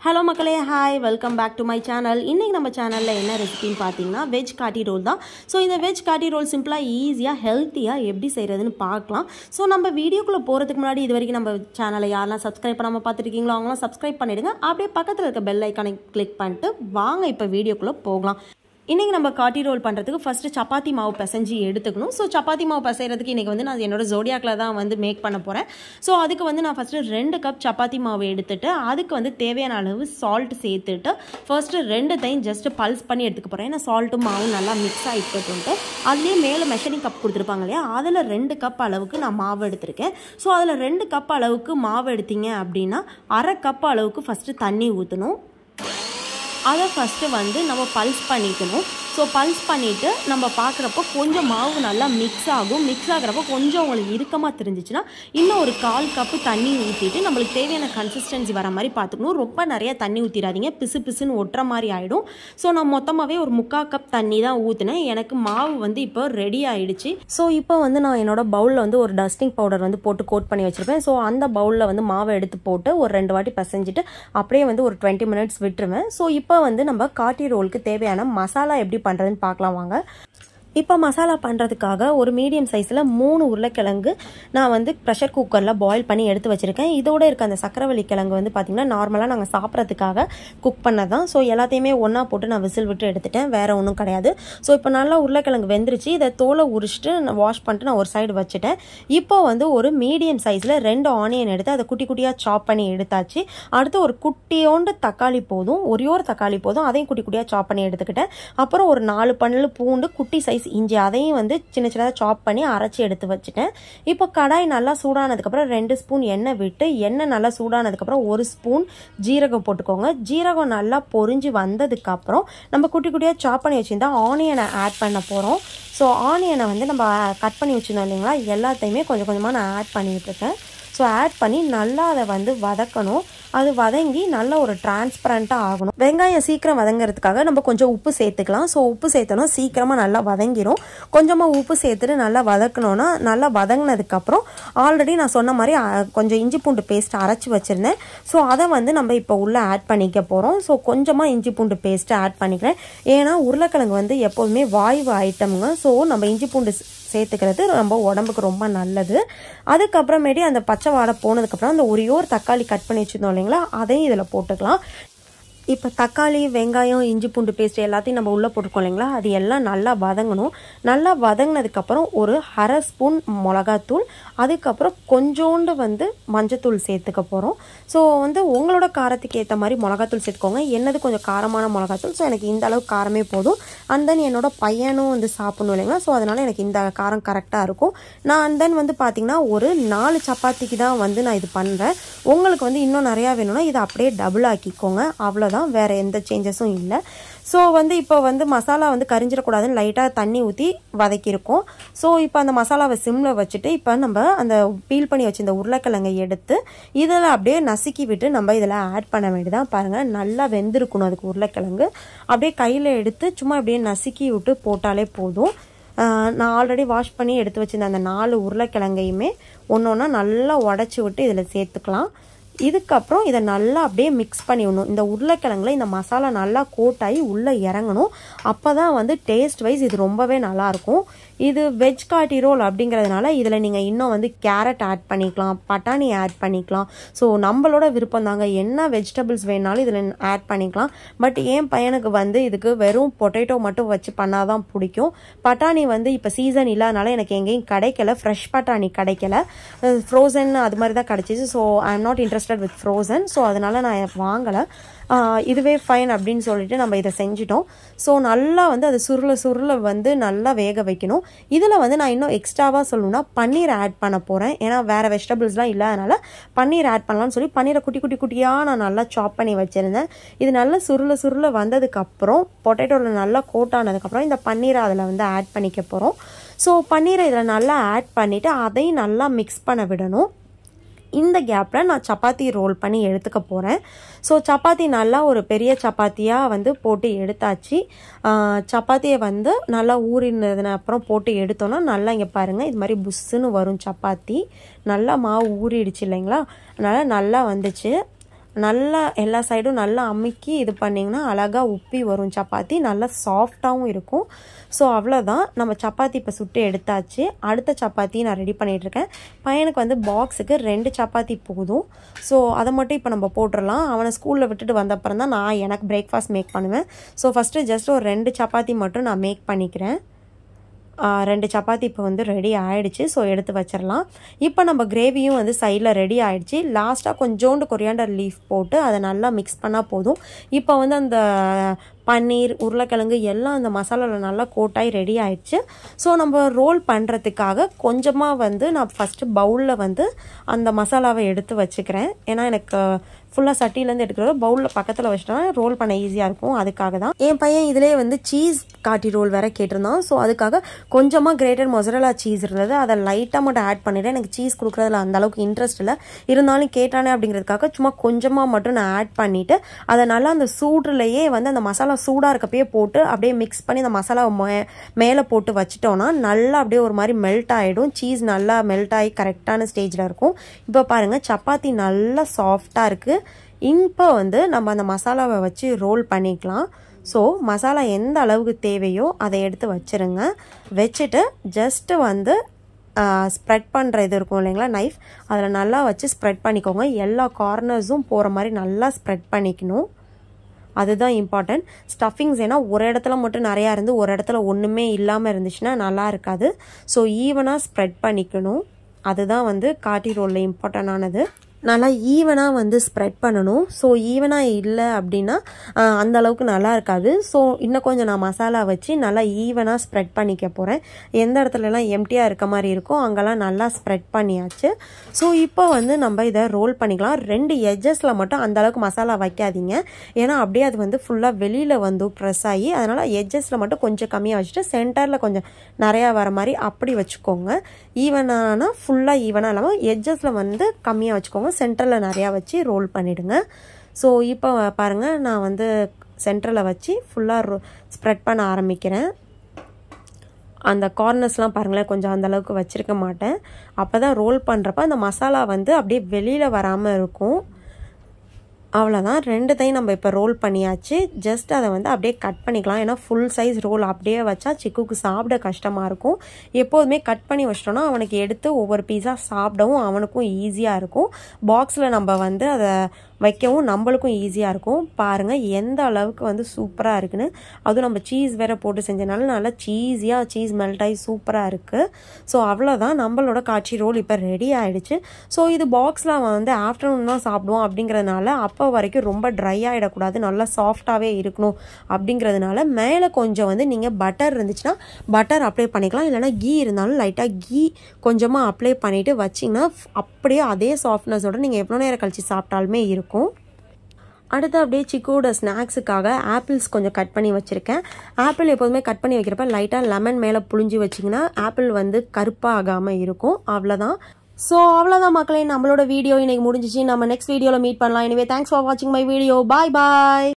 hello மக்களே hi welcome back to my channel இன்றைக்கி நம்ம சேனலில் என்ன ரெசிபின்னு பார்த்தீங்கன்னா வெஜ் காட்டி ரோல் தான் ஸோ இந்த வெஜ் காட்டி ரோல் சிம்பிளாக ஈஸியாக ஹெல்த்தியாக எப்படி செய்கிறதுன்னு பார்க்கலாம் ஸோ நம்ம வீடியோக்குள்ளே போகிறதுக்கு முன்னாடி இது வரைக்கும் நம்ம சேனலை யாரெல்லாம் சப்ஸ்கிரைப் பண்ணாமல் பார்த்துருக்கீங்களோ அவங்களாம் சப்ஸ்கிரைப் பண்ணிவிடுங்க அப்படியே பக்கத்தில் இருக்க பெல் ஐக்கானை கிளிக் பண்ணிட்டு வாங்க இப்போ வீடியோக்குள்ளே போகலாம் இன்றைக்கி நம்ம காட்டி ரோல் பண்ணுறதுக்கு ஃபஸ்ட்டு சப்பாத்தி மாவு பிசைஞ்சு எடுத்துக்கணும் ஸோ சப்பாத்தி மாவு பிசைகிறதுக்கு இன்றைக்கி வந்து நான் என்னோட ஜோடியாக்கில் தான் வந்து மேக் பண்ண போகிறேன் ஸோ அதுக்கு வந்து நான் ஃபஸ்ட்டு ரெண்டு கப் சப்பாத்தி மாவு எடுத்துட்டு அதுக்கு வந்து தேவையான அளவு சால்ட் சேர்த்துட்டு ஃபர்ஸ்ட்டு ரெண்டுத்தையும் ஜஸ்ட் பல்ஸ் பண்ணி எடுத்துக்க போகிறேன் ஏன்னா சால்ட்டும் மாவும் நல்லா மிக்ஸ் ஆகிட்டுன்ட்டு அதுலேயே மேலே மெஷரிங் கப் கொடுத்துருப்பாங்க இல்லையா அதில் ரெண்டு கப் அளவுக்கு நான் மாவு எடுத்திருக்கேன் ஸோ அதில் ரெண்டு கப் அளவுக்கு மாவு எடுத்தீங்க அப்படின்னா அரை கப் அளவுக்கு ஃபஸ்ட்டு தண்ணி ஊற்றணும் அதை ஃபஸ்ட்டு வந்து நம்ம பல்ஸ் பண்ணிக்கணும் ஸோ பல்ஸ் பண்ணிவிட்டு நம்ம பார்க்குறப்போ கொஞ்சம் மாவு நல்லா மிக்ஸ் ஆகும் மிக்ஸ் ஆகிறப்போ கொஞ்சம் உங்களுக்கு இறுக்கமாக தெரிஞ்சிச்சுன்னா இன்னும் ஒரு கால் கப்பு தண்ணி ஊற்றிட்டு நம்மளுக்கு தேவையான கன்சிஸ்டன்சி வர மாதிரி பார்த்துக்கணும் ரொம்ப நிறைய தண்ணி ஊற்றிடாதீங்க பிசு பிசுன்னு ஒட்டுற மாதிரி ஆகிடும் ஸோ நான் மொத்தமாகவே ஒரு முக்கால் கப் தண்ணி தான் ஊற்றினேன் எனக்கு மாவு வந்து இப்போ ரெடி ஆகிடுச்சு ஸோ இப்போ வந்து நான் என்னோட பவுலில் வந்து ஒரு டஸ்டிங் பவுடர் வந்து போட்டு கோட் பண்ணி வச்சுருப்பேன் ஸோ அந்த பவுலில் வந்து மாவை எடுத்து போட்டு ஒரு ரெண்டு வாட்டி பசைஞ்சிட்டு அப்படியே வந்து ஒரு டுவெண்ட்டி மினிட்ஸ் விட்டுருவேன் ஸோ இப்போ வந்து நம்ம காட்டி ரோலுக்கு தேவையான மசாலா எப்படி பண்ணுறதுன்னு பார்க்கலாம் வாங்க இப்போ மசாலா பண்ணுறதுக்காக ஒரு மீடியம் சைஸில் மூணு உருளைக்கிழங்கு நான் வந்து ப்ரெஷர் குக்கரில் பாயில் பண்ணி எடுத்து வச்சுருக்கேன் இதோட இருக்க அந்த சக்கரவள்ளி கிழங்கு வந்து பார்த்திங்கன்னா நார்மலாக நாங்கள் சாப்பிட்றதுக்காக குக் பண்ண தான் ஸோ எல்லாத்தையுமே ஒன்றா போட்டு நான் விசில் விட்டு எடுத்துட்டேன் வேறு ஒன்றும் கிடையாது ஸோ இப்போ நல்லா உருளைக்கிழங்கு வெந்துருச்சு இதை தோலை உரிச்சிட்டு நான் வாஷ் பண்ணிட்டு நான் ஒரு சைடு வச்சுட்டேன் இப்போ வந்து ஒரு மீடியம் சைஸில் ரெண்டு ஆனியன் எடுத்து அதை குட்டி குட்டியாக சாப் பண்ணி எடுத்தாச்சு அடுத்து ஒரு குட்டியோண்டு தக்காளி போதும் ஒரே ஒரு தக்காளி போதும் அதையும் குட்டி குட்டியாக சாப் பண்ணி எடுத்துக்கிட்டேன் அப்புறம் ஒரு நாலு பன்னெண்டு பூண்டு குட்டி சைஸ் சைஸ் இஞ்சி அதையும் வந்து சின்ன சின்னதாக சாப் பண்ணி அரைச்சி எடுத்து வச்சுட்டேன் இப்போ கடாய் நல்லா சூடானதுக்கப்புறம் ரெண்டு ஸ்பூன் எண்ணெய் விட்டு எண்ணெய் நல்லா சூடானதுக்கப்புறம் ஒரு ஸ்பூன் ஜீரகம் போட்டுக்கோங்க ஜீரகம் நல்லா பொரிஞ்சு வந்ததுக்கப்புறம் நம்ம குட்டி குட்டியாக சாப் பண்ணி வச்சுருந்தா ஆனியனை ஆட் பண்ண போகிறோம் ஸோ ஆனியனை வந்து நம்ம கட் பண்ணி வச்சுருந்தோம் இல்லைங்களா எல்லாத்தையுமே கொஞ்சம் கொஞ்சமாக நான் ஆட் பண்ணிகிட்ருக்கேன் ஸோ ஆட் பண்ணி நல்லா அதை வந்து வதக்கணும் அது வதங்கி நல்ல ஒரு டிரான்ஸ்பரண்ட்டாக ஆகணும் வெங்காயம் சீக்கிரம் வதங்கிறதுக்காக நம்ம கொஞ்சம் உப்பு சேர்த்துக்கலாம் ஸோ உப்பு சேர்த்தோன்னா சீக்கிரமாக நல்லா வதங்கிரும் கொஞ்சமாக உப்பு சேர்த்துட்டு நல்லா வதக்கணும்னா நல்லா வதங்கினதுக்கப்புறம் ஆல்ரெடி நான் சொன்ன மாதிரி கொஞ்சம் இஞ்சி பூண்டு பேஸ்ட் அரைச்சி வச்சுருந்தேன் ஸோ அதை வந்து நம்ம இப்போ உள்ளே ஆட் பண்ணிக்க போகிறோம் ஸோ கொஞ்சமாக இஞ்சி பூண்டு பேஸ்ட்டு ஆட் பண்ணிக்கிறேன் ஏன்னா உருளைக்கிழங்கு வந்து எப்போதுமே வாய்வு ஐட்டம்ங்க ஸோ நம்ம இஞ்சி பூண்டு சேர்த்துக்கிறது ரொம்ப உடம்புக்கு ரொம்ப நல்லது அதுக்கப்புறமேட்டி அந்த பச்சை வாடை போனதுக்கப்புறம் அந்த ஒரே ஒரு தக்காளி கட் பண்ணி வச்சுருந்தோம் இல்லைங்களா அதையும் இதில் போட்டுக்கலாம் இப்போ தக்காளி வெங்காயம் இஞ்சி பூண்டு பேஸ்ட் எல்லாத்தையும் நம்ம உள்ளே போட்டுருக்கோம் இல்லைங்களா அது எல்லாம் நல்லா வதங்கணும் நல்லா வதங்கினதுக்கப்புறம் ஒரு அரை ஸ்பூன் மிளகாத்தூள் அதுக்கப்புறம் கொஞ்சோண்டு வந்து மஞ்சத்தூள் சேர்த்துக்க போகிறோம் ஸோ வந்து உங்களோட காரத்துக்கு ஏற்ற மாதிரி மிளகாத்தூள் சேர்த்துக்கோங்க என்னது கொஞ்சம் காரமான மிளகாத்தூள் ஸோ எனக்கு இந்த அளவுக்கு காரமே போதும் அண்ட் தென் என்னோட பையனும் வந்து சாப்பிடணும் இல்லைங்களா ஸோ அதனால் எனக்கு இந்த காரம் கரெக்டாக இருக்கும் நான் அண்ட் தென் வந்து பார்த்திங்கன்னா ஒரு நாலு சப்பாத்திக்கு தான் வந்து நான் இது பண்ணுறேன் உங்களுக்கு வந்து இன்னும் நிறையா வேணும்னா இதை அப்படியே டபுள் ஆக்கிக்கோங்க அவ்வளோ தான் வேறு எந்த சேஞ்சஸும் இல்லை ஸோ வந்து இப்போ வந்து மசாலா வந்து கரிஞ்சிடக்கூடாதுன்னு லைட்டாக தண்ணி ஊற்றி வதக்கியிருக்கோம் ஸோ இப்போ அந்த மசாலாவை சிம்மில் வச்சுட்டு இப்போ நம்ம அந்த பீல் பண்ணி வச்சு இந்த உருளைக்கிழங்கை எடுத்து இதில் அப்படியே நசுக்கி விட்டு நம்ம இதில் ஆட் பண்ண வேண்டியதான் பாருங்கள் நல்லா வெந்திருக்கணும் அதுக்கு உருளைக்கிழங்கு அப்படியே கையில் எடுத்து சும்மா அப்படியே நசுக்கி விட்டு போட்டாலே போதும் நான் ஆல்ரெடி வாஷ் பண்ணி எடுத்து வச்சிருந்த அந்த நாலு உருளைக்கிழங்கையுமே ஒன்று ஒன்றா நல்லா உடச்சி விட்டு இதில் சேர்த்துக்கலாம் இதுக்கப்புறம் இதை நல்லா அப்படியே மிக்ஸ் பண்ணி விடணும் இந்த உருளைக்கிழங்குல இந்த மசாலா நல்லா கோட்டாகி உள்ளே இறங்கணும் அப்போ தான் வந்து டேஸ்ட் வைஸ் இது ரொம்பவே நல்லாயிருக்கும் இது வெஜ் காட்டி ரோல் அப்படிங்கிறதுனால இதில் நீங்கள் இன்னும் வந்து கேரட் ஆட் பண்ணிக்கலாம் பட்டாணி ஆட் பண்ணிக்கலாம் ஸோ நம்மளோட விருப்பம் தாங்க என்ன வெஜிடபிள்ஸ் வேணாலும் இதில் ஆட் பண்ணிக்கலாம் பட் என் பையனுக்கு வந்து இதுக்கு வெறும் பொட்டேட்டோ மட்டும் வச்சு பண்ணால் தான் பிடிக்கும் பட்டாணி வந்து இப்போ சீசன் இல்லாதனால எனக்கு எங்கேயும் கிடைக்கல ஃப்ரெஷ் பட்டாணி கிடைக்கல ஃப்ரோசன் அது மாதிரி தான் கிடச்சிச்சு so I am not interested with frozen so அதனால் நான் வாங்கலை இதுவே ஃபைன் அப்படின்னு சொல்லிட்டு நம்ம இதை செஞ்சிட்டோம் ஸோ நல்லா வந்து அது சுருள சுருள வந்து நல்லா வேக வைக்கணும் இதில் வந்து நான் இன்னும் எக்ஸ்ட்ராவாக சொல்லணும்னா பன்னீர் ஆட் பண்ண போகிறேன் ஏன்னா வேறு வெஜிடபிள்ஸ்லாம் இல்லாதனால பன்னீர் ஆட் பண்ணலாம்னு சொல்லி பன்னீரை குட்டி குட்டி குட்டியாக நான் நல்லா சாப் பண்ணி வச்சுருந்தேன் இது நல்லா சுருள சுருள வந்ததுக்கப்புறம் பொட்டேட்டோவில் நல்லா கோட் ஆனதுக்கப்புறம் இந்த பன்னீரை அதில் வந்து ஆட் பண்ணிக்க போகிறோம் ஸோ பன்னீரை இதில் நல்லா ஆட் பண்ணிவிட்டு அதையும் நல்லா மிக்ஸ் பண்ண விடணும் இந்த கேப்பில் நான் சப்பாத்தி ரோல் பண்ணி எடுத்துக்க போகிறேன் ஸோ சப்பாத்தி நல்லா ஒரு பெரிய சப்பாத்தியாக வந்து போட்டு எடுத்தாச்சு சப்பாத்தியை வந்து நல்லா ஊறினதுன அப்புறம் போட்டு எடுத்தோன்னா நல்லா இங்கே பாருங்கள் இது மாதிரி புஷ்ஷுன்னு வரும் சப்பாத்தி நல்லா மாவு ஊறிடுச்சு இல்லைங்களா அதனால் நல்லா வந்துச்சு நல்லா எல்லா சைடும் நல்லா அமுக்கி இது பண்ணிங்கன்னா அழகாக உப்பி வரும் சப்பாத்தி நல்லா சாஃப்டாகவும் இருக்கும் ஸோ அவ்வளோதான் நம்ம சப்பாத்தி இப்போ சுட்டு எடுத்தாச்சு அடுத்த சப்பாத்தி நான் ரெடி பண்ணிகிட்ருக்கேன் பையனுக்கு வந்து பாக்ஸுக்கு ரெண்டு சப்பாத்தி போதும் ஸோ அதை மட்டும் இப்போ நம்ம போட்டுடலாம் அவனை ஸ்கூலில் விட்டுட்டு வந்தப்புறம் தான் நான் எனக்கு பிரேக்ஃபாஸ்ட் மேக் பண்ணுவேன் ஸோ ஃபஸ்ட்டு ஜஸ்ட் ஒரு ரெண்டு சப்பாத்தி மட்டும் நான் மேக் பண்ணிக்கிறேன் ரெண்டு சப்பாத்தி இப்போ வந்து ரெடி ஆகிடுச்சு ஸோ எடுத்து வச்சிடலாம் இப்போ நம்ம கிரேவியும் வந்து சைடில் ரெடி ஆகிடுச்சு லாஸ்ட்டாக கொஞ்சோண்டு கொரியாண்டர் லீஃப் போட்டு அதை நல்லா மிக்ஸ் பண்ணால் போதும் இப்போ வந்து அந்த பன்னீர் உருளைக்கிழங்கு எல்லாம் அந்த மசாலாவில் நல்லா கோட்டாகி ரெடி ஆயிடுச்சு ஸோ நம்ம ரோல் பண்ணுறதுக்காக கொஞ்சமாக வந்து நான் ஃபஸ்ட்டு பவுலில் வந்து அந்த மசாலாவை எடுத்து வச்சுக்கிறேன் ஏன்னா எனக்கு ஃபுல்லாக சட்டிலேருந்து எடுக்கிறத பவுலில் பக்கத்தில் வச்சிட்டோம்னா ரோல் பண்ண ஈஸியாக இருக்கும் அதுக்காக தான் என் பையன் இதிலே வந்து சீஸ் காட்டி ரோல் வேற கேட்டிருந்தான் ஸோ அதுக்காக கொஞ்சமாக கிரேட்டட் மொசரலா சீஸ் இருந்தது அதை லைட்டாக மட்டும் ஆட் பண்ணிவிட்டேன் எனக்கு சீஸ் கொடுக்குறதுல அந்த அளவுக்கு இன்ட்ரெஸ்ட் இல்லை இருந்தாலும் கேட்டானே அப்படிங்கிறதுக்காக சும்மா கொஞ்சமாக மட்டும் நான் ஆட் பண்ணிவிட்டு அதை நல்லா அந்த சூடுலையே வந்து அந்த மசாலா சூடாக இருக்கப்பயே போட்டு அப்படியே மிக்ஸ் பண்ணி அந்த மசாலாவை மே மேலே போட்டு வச்சிட்டோன்னா நல்லா அப்படியே ஒரு மாதிரி மெல்ட் ஆகிடும் சீஸ் நல்லா மெல்ட் ஆகி கரெக்டான ஸ்டேஜில் இருக்கும் இப்போ பாருங்கள் சப்பாத்தி நல்லா சாஃப்டாக இருக்குது இப்போ வந்து நம்ம அந்த மசாலாவை வச்சு ரோல் பண்ணிக்கலாம் ஸோ மசாலா எந்த அளவுக்கு தேவையோ அதை எடுத்து வச்சுருங்க வச்சுட்டு ஜஸ்ட்டு வந்து ஸ்ப்ரெட் பண்ணுற இது இருக்கும் இல்லைங்களா நைஃப் அதில் நல்லா வச்சு ஸ்ப்ரெட் பண்ணிக்கோங்க எல்லா கார்னர்ஸும் போகிற மாதிரி நல்லா ஸ்ப்ரெட் பண்ணிக்கணும் அதுதான் இம்பார்ட்டன்ட் ஸ்டஃபிங்ஸ் ஏன்னா ஒரு இடத்துல மட்டும் நிறையா இருந்து ஒரு இடத்துல ஒன்றுமே இல்லாமல் இருந்துச்சுன்னா நல்லா இருக்காது ஸோ ஈவனாக ஸ்ப்ரெட் பண்ணிக்கணும் அதுதான் வந்து காட்டி ரோலில் இம்பார்ட்டண்டானது நல்லா ஈவனாக வந்து ஸ்ப்ரெட் பண்ணணும் ஸோ ஈவனாக இல்லை அப்படின்னா அந்த அளவுக்கு நல்லா இருக்காது ஸோ இன்னும் கொஞ்சம் நான் மசாலா வச்சு நல்லா ஈவனாக ஸ்ப்ரெட் பண்ணிக்க போகிறேன் எந்த இடத்துலலாம் எம்டியாக இருக்க மாதிரி இருக்கோ அங்கெல்லாம் நல்லா ஸ்ப்ரெட் பண்ணியாச்சு ஸோ இப்போ வந்து நம்ம இதை ரோல் பண்ணிக்கலாம் ரெண்டு எஜஸில் மட்டும் அந்த அளவுக்கு மசாலா வைக்காதீங்க ஏன்னா அப்படியே அது வந்து ஃபுல்லாக வெளியில் வந்து ப்ரெஸ் ஆகி அதனால் எஜஸில் மட்டும் கொஞ்சம் கம்மியாக வச்சுட்டு சென்டரில் கொஞ்சம் நிறையா வர மாதிரி அப்படி வச்சுக்கோங்க ஈவனானா ஃபுல்லாக ஈவனாக இல்லாமல் எஜஸில் வந்து கம்மியாக வச்சுக்கோங்க சென்டரில் நிறையா வச்சு ரோல் பண்ணிவிடுங்க ஸோ இப்போ பாருங்கள் நான் வந்து சென்டரில் வச்சு ஃபுல்லாக ரோ ஸ்ப்ரெட் பண்ண ஆரம்பிக்கிறேன் அந்த கார்னர்ஸ்லாம் பாருங்களேன் கொஞ்சம் அந்தளவுக்கு வச்சுருக்க மாட்டேன் அப்போ தான் ரோல் பண்ணுறப்ப அந்த மசாலா வந்து அப்படியே வெளியில் வராமல் இருக்கும் அவ்வளோதான் ரெண்டுத்தையும் நம்ம இப்போ ரோல் பண்ணியாச்சு ஜஸ்ட் அதை வந்து அப்படியே கட் பண்ணிக்கலாம் ஏன்னா ஃபுல் சைஸ் ரோல் அப்படியே வச்சா சிக்குக்கு சாப்பிட கஷ்டமாக இருக்கும் எப்போதுமே கட் பண்ணி வச்சிட்டோன்னா அவனுக்கு எடுத்து ஒவ்வொரு பீஸாக சாப்பிடவும் அவனுக்கும் ஈஸியாக இருக்கும் பாக்ஸில் நம்ம வந்து அதை வைக்கவும் நம்மளுக்கும் ஈஸியாக இருக்கும் பாருங்கள் எந்த அளவுக்கு வந்து சூப்பராக இருக்குன்னு அதுவும் நம்ம சீஸ் வேறு போட்டு செஞ்சனால நல்லா சீஸியாக சீஸ் மெல்ட் ஆகி சூப்பராக இருக்குது ஸோ அவ்வளோதான் நம்மளோட காட்சி ரோல் இப்போ ரெடி ஆகிடுச்சு ஸோ இது பாக்ஸில் வந்து ஆஃப்டர்நூன் தான் சாப்பிடுவோம் அப்படிங்கிறதுனால அப்போ வரைக்கும் ரொம்ப ட்ரை ஆகிடக்கூடாது நல்லா சாஃப்டாகவே இருக்கணும் அப்படிங்கிறதுனால மேலே கொஞ்சம் வந்து நீங்கள் பட்டர் இருந்துச்சுன்னா பட்டர் அப்ளை பண்ணிக்கலாம் இல்லைனா கீ இருந்தாலும் லைட்டாக கீ கொஞ்சமாக அப்ளை பண்ணிவிட்டு வச்சிங்கன்னா அப்படியே அதே சாஃப்ட்னஸோட நீங்கள் எவ்வளோ நேரம் கழித்து சாப்பிட்டாலுமே இருக்கும் அடுத்து அப்படியே சிக்கோட ஸ்நாக்ஸுக்காக ஆப்பிள்ஸ் கொஞ்சம் கட் பண்ணி வச்சுருக்கேன் ஆப்பிள் எப்போதுமே கட் பண்ணி வைக்கிறப்ப லைட்டாக லெமன் மேலே புழிஞ்சு வச்சிங்கன்னா ஆப்பிள் வந்து கருப்பாக ஆகாமல் இருக்கும் அவ்வளோதான் ஸோ அவ்வளோதான் மக்களே நம்மளோட வீடியோ இன்னைக்கு முடிஞ்சிச்சு நம்ம நெக்ஸ்ட் வீடியோவில் மீட் பண்ணலாம் எனவே தேங்க்ஸ் ஃபார் வாட்சிங் மை வீடியோ பாய் பாய்